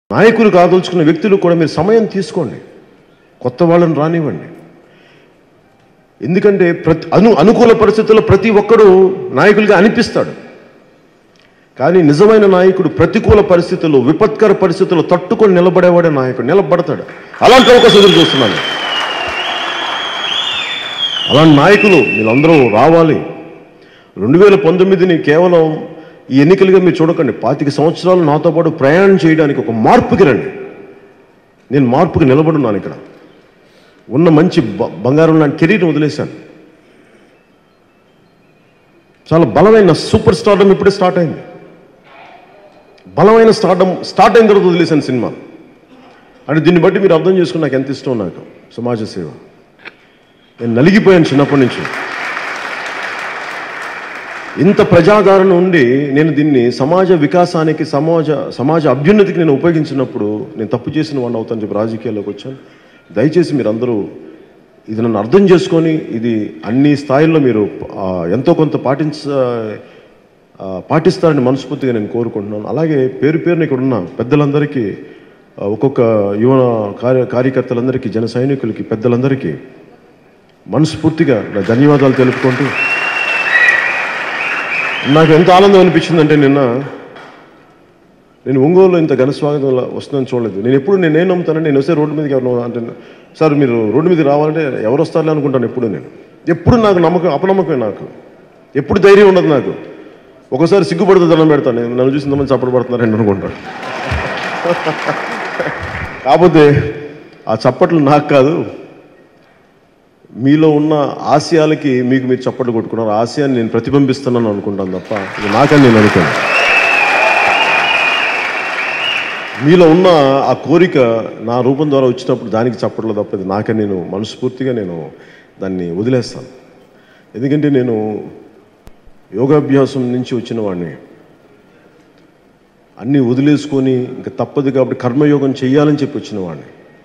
నాయకులు కాదలుచుకున్న వ్యక్తులు కూడా మీరు సమయం తీసుకోండి కొత్త వాళ్ళని రానివ్వండి ఎందుకంటే ప్రతి అను అనుకూల పరిస్థితుల్లో ప్రతి ఒక్కడు నాయకులుగా అనిపిస్తాడు కానీ నిజమైన నాయకుడు ప్రతికూల పరిస్థితుల్లో విపత్కర పరిస్థితుల్లో తట్టుకొని నిలబడేవాడే నాయకుడు నిలబడతాడు అలాంటి అవకాశం ఎదురు చూస్తున్నాను అలాంటి నాయకులు మీరందరూ రావాలి రెండు వేల పంతొమ్మిదిని కేవలం ఈ ఎన్నికలుగా మీరు చూడకండి పాతిక సంవత్సరాలు నాతో పాటు ప్రయాణం చేయడానికి ఒక మార్పుకి రండి నేను మార్పుకి నిలబడున్నాను ఇక్కడ ఉన్న మంచి బ- బంగారం లాంటి కెరీర్ని వదిలేశాను చాలా బలమైన సూపర్ స్టార్డమ్ ఇప్పుడే స్టార్ట్ అయింది బలమైన స్టార్డమ్ స్టార్ట్ అయిన తర్వాత వదిలేశాను సినిమా అంటే దీన్ని బట్టి మీరు అర్థం చేసుకుని నాకు ఎంత ఇష్టం నాకు సమాజ సేవ నేను నలిగిపోయాను చిన్నప్పటి నుంచి ఇంత ప్రజాదరణ ఉండి నేను దీన్ని సమాజ వికాసానికి సమాజ సమాజ అభ్యున్నతికి నేను ఉపయోగించినప్పుడు నేను తప్పు చేసిన వాడిని అవుతాను చెప్పి రాజకీయాల్లోకి వచ్చాను దయచేసి మీరు అందరూ ఇది నన్ను అర్థం చేసుకొని ఇది అన్ని స్థాయిల్లో మీరు ఆ, ఎంతో కొంత పాటించ ఆ, పాటిస్తారని మనస్ఫూర్తిగా నేను కోరుకుంటున్నాను అలాగే పేరు పేరున ఇక్కడ ఉన్న పెద్దలందరికీ ఆ, ఒక్కొక్క యువ కార్య కార్యకర్తలందరికీ జన సైనికులకి పెద్దలందరికీ మనస్ఫూర్తిగా నా ధన్యవాదాలు తెలుపుకుంటూ నాకు ఎంత ఆనందం అనిపించిందంటే నిన్న నేను ఒంగోలులో ఇంత ఘన స్వాగతం వస్తుందని చూడలేదు నేను ఎప్పుడు నేను ఏం నమ్ముతానంటే నేను వస్తే రోడ్డు మీదకి ఎవరు అంటే సార్ మీరు రోడ్డు మీదకి రావాలంటే ఎవరు వస్తారులే అనుకుంటాను ఎప్పుడు నేను ఎప్పుడు నాకు నమ్మకం అపనమ్మకమే నాకు ఎప్పుడు ధైర్యం ఉండదు నాకు ఒకసారి సిగ్గుపడుతూ దండం పెడతాను నేను నన్ను చూసి ఇంతమంది చప్పట్లు పడుతున్నారని అనుకుంటాను కాకపోతే ఆ చప్పట్లు నాకు కాదు మీలో ఉన్న ఆశయాలకి మీకు మీరు చప్పట్లు కొట్టుకున్నారు ఆ ఆశయాన్ని నేను ప్రతిబింబిస్తున్నాను అనుకుంటాను తప్ప ఇది నాకని నేను అనుకోను మీలో ఉన్న ఆ కోరిక నా రూపం ద్వారా వచ్చినప్పుడు దానికి చప్పట్లు తప్ప ఇది నాకని నేను మనస్ఫూర్తిగా నేను దాన్ని వదిలేస్తాను ఎందుకంటే నేను యోగాభ్యాసం నుంచి వచ్చిన వాడిని అన్నీ వదిలేసుకొని ఇంకా తప్పదు కాబట్టి కర్మయోగం చేయాలని చెప్పి వచ్చిన వాడిని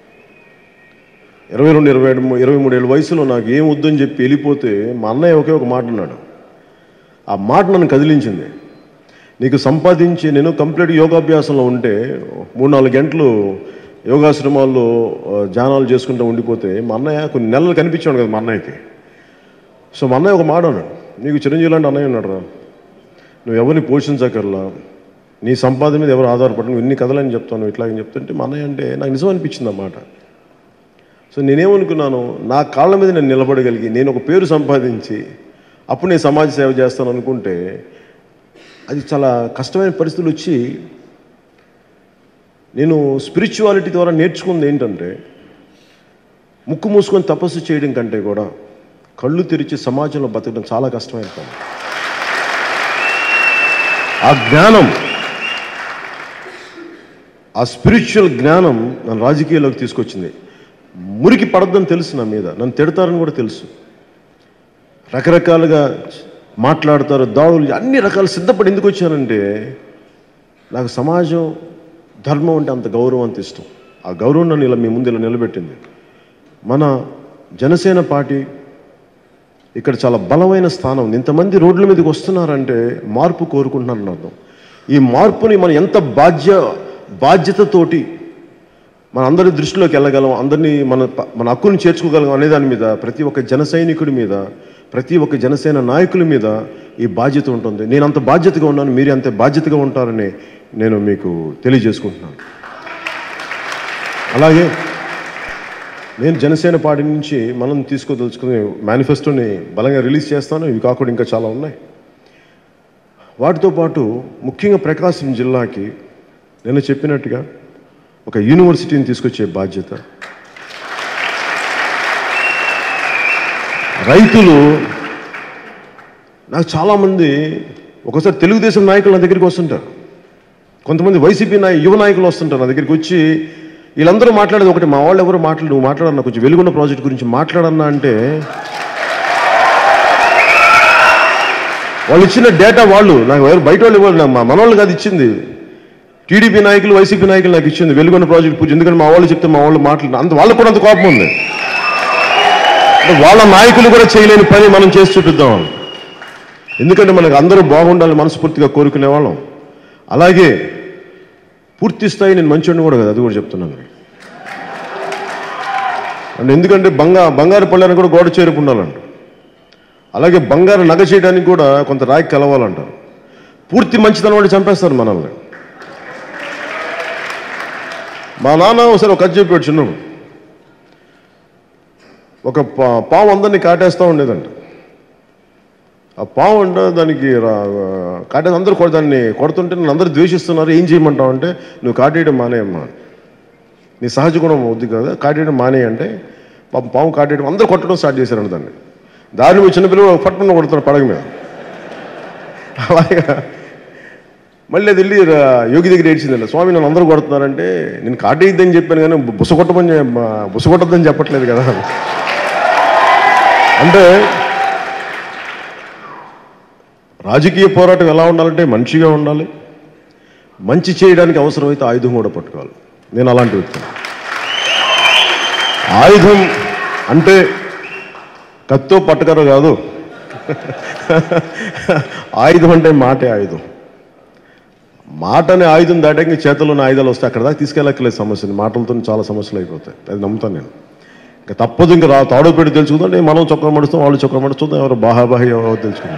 ఇరవై రెండు ఇరవై ఏడు ఇరవై మూడు ఏళ్ళ వయసులో నాకు ఏం వద్దని చెప్పి వెళ్ళిపోతే మా అన్నయ్య ఒకే ఒక మాట అన్నాడు ఆ మాట నన్ను కదిలించింది నీకు సంపాదించి నేను కంప్లీట్ యోగాభ్యాసంలో ఉంటే మూడు నాలుగు గంటలు యోగాశ్రమాల్లో ఆ, ధ్యానాలు చేసుకుంటూ ఉండిపోతే మా అన్నయ్య కొన్ని నెలలు కనిపించాడు కదా మా అన్నయ్యకి సో మా అన్నయ్య ఒక మాట అన్నాడు నీకు చిరంజీవి లాంటి అన్నయ్య ఉన్నాడు రా నువ్వు ఎవరిని పోషించకర్లా నీ సంపాదన మీద ఎవరు ఆధారపడి నువ్వు ఇన్ని కథలని చెప్తాను ఇట్లాగని చెప్తుంటే మా అన్నయ్య అంటే నాకు నిజం అనిపించింది అన్నమాట సో నేనేమనుకున్నాను నా కాళ్ళ మీద నేను నిలబడగలిగి నేను ఒక పేరు సంపాదించి అప్పుడు నేను సమాజ సేవ చేస్తాను అనుకుంటే అది చాలా కష్టమైన పరిస్థితులు వచ్చి నేను స్పిరిచువాలిటీ ద్వారా నేర్చుకుంది ఏంటంటే ముక్కు మూసుకొని తపస్సు చేయడం కంటే కూడా కళ్ళు తెరిచి సమాజంలో బతకడం చాలా కష్టమైన పని ఆ జ్ఞానం ఆ స్పిరిచువల్ జ్ఞానం నన్ను రాజకీయాల్లోకి తీసుకొచ్చింది మురికి పడద్దని తెలుసు నా మీద నన్ను తిడతారని కూడా తెలుసు రకరకాలుగా మాట్లాడతారు దాడులు అన్ని రకాలు సిద్ధపడి ఎందుకు వచ్చానంటే నాకు సమాజం ధర్మం అంటే అంత గౌరవం అంత ఇష్టం ఆ గౌరవం నన్ను ఇలా మీ ముందు ఇలా నిలబెట్టింది మన జనసేన పార్టీ ఇక్కడ చాలా బలమైన స్థానం ఉంది ఇంతమంది రోడ్ల మీదకి వస్తున్నారంటే మార్పు కోరుకుంటున్నారని అర్థం ఈ మార్పుని మనం ఎంత బాధ్య బాధ్యతతోటి మన అందరి దృష్టిలోకి వెళ్ళగలం అందరినీ మన ప- మన హక్కుని చేర్చుకోగలం అనే దాని మీద ప్రతి ఒక్క జన సైనికుడి మీద ప్రతి ఒక్క జనసేన నాయకుల మీద ఈ బాధ్యత ఉంటుంది నేను అంత బాధ్యతగా ఉన్నాను మీరు అంత బాధ్యతగా ఉంటారని నేను మీకు తెలియజేసుకుంటున్నాను అలాగే నేను జనసేన పార్టీ నుంచి మనం తీసుకోదలుచుకునే మేనిఫెస్టోని బలంగా రిలీజ్ చేస్తాను ఇవి కాకుండా ఇంకా చాలా ఉన్నాయి వాటితో పాటు ముఖ్యంగా ప్రకాశం జిల్లాకి నేను చెప్పినట్టుగా ఒక యూనివర్సిటీని తీసుకొచ్చే బాధ్యత రైతులు నాకు చాలామంది ఒకసారి తెలుగుదేశం నాయకులు నా దగ్గరికి వస్తుంటారు కొంతమంది వైసీపీ నాయ యువ నాయకులు వస్తుంటారు నా దగ్గరికి వచ్చి వీళ్ళందరూ మాట్లాడేది ఒకటి మా వాళ్ళు ఎవరు మాట్లాడు నువ్వు మాట్లాడన్నా కొంచెం వెలుగున్న ప్రాజెక్ట్ గురించి మాట్లాడన్నా అంటే వాళ్ళు ఇచ్చిన డేటా వాళ్ళు నాకు ఎవరు బయట వాళ్ళు ఇవ్వాలి నా- మా మనవాళ్ళు కాదు ఇచ్చింది టీడీపీ నాయకులు వైసీపీ నాయకులు నాకు ఇచ్చింది వెలుగొన్న ప్రాజెక్ట్ పూజ ఎందుకంటే మా వాళ్ళు చెప్తే మా వాళ్ళు మాట్లాడు అంత వాళ్ళకు కూడా అంత కోపం ఉంది అంటే వాళ్ళ నాయకులు కూడా చేయలేని పని మనం చేసి చూపిద్దాం ఎందుకంటే మనకు అందరూ బాగుండాలని మనస్ఫూర్తిగా కోరుకునే వాళ్ళం అలాగే పూర్తి స్థాయి నేను మంచివాడిని కూడా కదా అది కూడా చెప్తున్నాను అంటే ఎందుకంటే బంగా బంగారు పళ్ళని కూడా గోడ చేరుపు ఉండాలంట అలాగే బంగారు నగ చేయడానికి కూడా కొంత రాయి కలవాలంటారు పూర్తి మంచితనం వాళ్ళు చంపేస్తారు మనల్ని మా నాన్న ఒకసారి ఒక కథ చెప్పాడు చిన్నప్పుడు ఒక పా- పాము అందరినీ కాటేస్తూ ఉండేదంట ఆ పాము అంట దానికి రా- కాటేసి అందరూ కొడ- దాన్ని కొడుతుంటే నన్ను అందరూ ద్వేషిస్తున్నారు ఏం చేయమంటావు అంటే నువ్వు కాటేయడం మానేయమ్మా నీ సహజ గుణం వద్దు కదా కాటేయడం మానే అంటే పాపం పాము కాటేయడం అందరూ కొట్టడం స్టార్ట్ చేశారంట దాన్ని దారిని పోయి చిన్నపిల్లలు పట్టుకుని కొడుతున్నారు పడగ మీద అలాగే మళ్ళీ అది వెళ్ళి రా- యోగి దగ్గర ఏడ్చిందండి స్వామి నన్ను అందరూ కొడుతున్నారంటే నేను కాటేయద్దని చెప్పాను కానీ బుస కొట్టమని చె- బుస కొట్టద్దని చెప్పట్లేదు కదా అంటే రాజకీయ పోరాటం ఎలా ఉండాలంటే మంచిగా ఉండాలి మంచి చేయడానికి అవసరమైతే ఆయుధం కూడా పట్టుకోవాలి నేను అలాంటి వ్యక్తిని ఆయుధం అంటే కత్తో పట్టుకర కాదు ఆయుధం అంటే మాటే ఆయుధం మాట అనే ఆయుధం దాటాక చేతిలో ఉన్న ఆయుధాలు వస్తే అక్కడ దాకా తీసుకెళ్ళక్కలేదు సమస్యని మాటలతో చాలా సమస్యలు అయిపోతాయి అది నమ్ముతాను నేను ఇంకా తప్పదు ఇంకా రా తాడో పెట్టి తెలుసుకుందాం నేను మనం చొక్కా మడుస్తాం వాళ్ళు చొక్కా మడుస్తుందాం ఎవరు బాహాబాహి ఎవరో తెలుసుకుందాం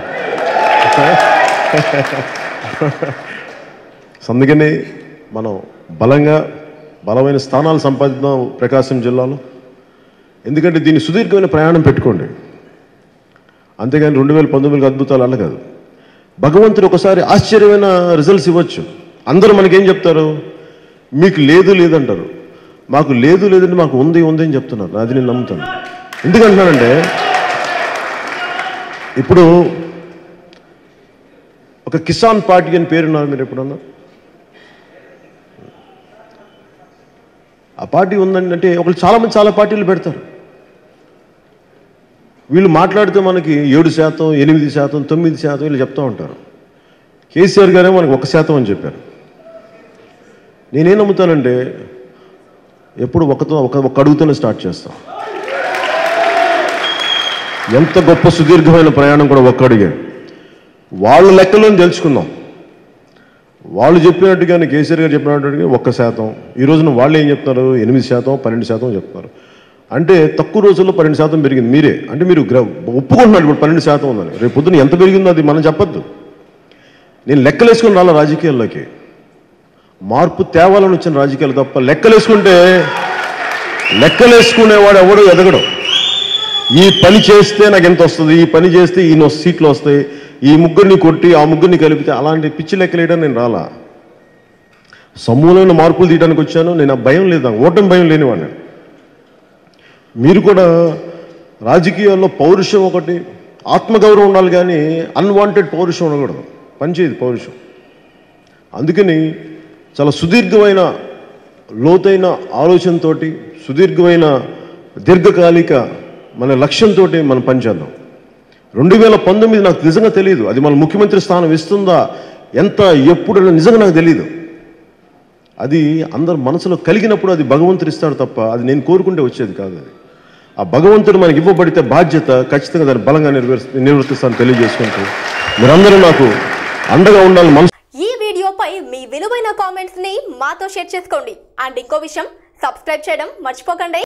సో అందుకని మనం బలంగా బలమైన స్థానాలు సంపాదిద్దాం ప్రకాశం జిల్లాలో ఎందుకంటే దీన్ని సుదీర్ఘమైన ప్రయాణం పెట్టుకోండి అంతేగాని రెండు వేల పంతొమ్మిదికి అద్భుతాలు అల్ల కాదు భగవంతుడు ఒకసారి ఆశ్చర్యమైన రిజల్ట్స్ ఇవ్వచ్చు అందరూ మనకేం చెప్తారు మీకు లేదు లేదంటారు మాకు లేదు లేదంటే మాకు ఉంది ఉంది అని చెప్తున్నారు అది నేను నమ్ముతాను ఎందుకంటున్నానంటే ఇప్పుడు ఒక కిసాన్ పార్టీ అని పేరున్నారు మీరు ఎప్పుడన్నా ఆ పార్టీ ఉందండి అంటే ఒకళ్ళు చాలా మంది చాలా పార్టీలు పెడతారు వీళ్ళు మాట్లాడితే మనకి ఏడు శాతం ఎనిమిది శాతం తొమ్మిది శాతం వీళ్ళు చెప్తూ ఉంటారు కేసీఆర్ గారే మనకి ఒక శాతం అని చెప్పారు నేనేం నమ్ముతానంటే ఎప్పుడు ఒకతో ఒక ఒక అడుగుతోనే స్టార్ట్ చేస్తాం ఎంత గొప్ప సుదీర్ఘమైన ప్రయాణం కూడా ఒక్క అడిగే వాళ్ళ లెక్కలను తెలుసుకుందాం వాళ్ళు చెప్పినట్టుగానే కేసీఆర్ గారు చెప్పినట్టుగా ఒక్క శాతం ఈ రోజున వాళ్ళు ఏం చెప్తున్నారు ఎనిమిది శాతం పన్నెండు శాతం చెప్తున్నారు అంటే తక్కువ రోజుల్లో పన్నెండు శాతం పెరిగింది మీరే అంటే మీరు గ్ర- ఒప్పుకుంటున్నారు ఇప్పుడు పన్నెండు శాతం ఉందని రేపు పొద్దున ఎంత పెరిగిందో అది మనం చెప్పొద్దు నేను లెక్కలేసుకుని రాలా రాజకీయాల్లోకి మార్పు తేవాలని వచ్చిన రాజకీయాలు తప్ప లెక్కలేసుకుంటే లెక్కలేసుకునేవాడు ఎవడు ఎదగడం ఈ పని చేస్తే నాకు ఎంత వస్తుంది ఈ పని చేస్తే ఈ నొ- సీట్లు వస్తాయి ఈ ముగ్గురిని కొట్టి ఆ ముగ్గురిని కలిపితే అలాంటి పిచ్చి లెక్కలేయడం నేను రాలా సమూలమైన మార్పులు తీయడానికి వచ్చాను నేను ఆ భయం లేదు నాకు ఓటమి భయం లేనివాడిని మీరు కూడా రాజకీయాల్లో పౌరుషం ఒకటి ఆత్మగౌరవం ఉండాలి కానీ అన్వాంటెడ్ పౌరుషం ఉండకూడదు పనిచేయదు పౌరుషం అందుకని చాలా సుదీర్ఘమైన లోతైన ఆలోచనతోటి సుదీర్ఘమైన దీర్ఘకాలిక మన లక్ష్యంతో మనం పనిచేద్దాం రెండు వేల పంతొమ్మిది నాకు నిజంగా తెలియదు అది మన ముఖ్యమంత్రి స్థానం ఇస్తుందా ఎంత ఎప్పుడు అనేది నిజంగా నాకు తెలియదు అది అందరు మనసులో కలిగినప్పుడు అది భగవంతుడు ఇస్తాడు తప్ప అది నేను కోరుకుంటే వచ్చేది కాదు అది ఆ భగవంతుడు మనకి ఇవ్వబడితే బాధ్యత ఖచ్చితంగా దాన్ని బలంగా నిర్వర్తి నిర్వర్తిస్తాను తెలియజేసుకుంటూ మీరందరూ నాకు అండగా ఉండాలని మనసు ఈ వీడియోపై మీ విలువైన కామెంట్స్ ని మాతో షేర్ చేసుకోండి అండ్ ఇంకో విషయం సబ్స్క్రైబ్ చేయడం మర్చిపోకండి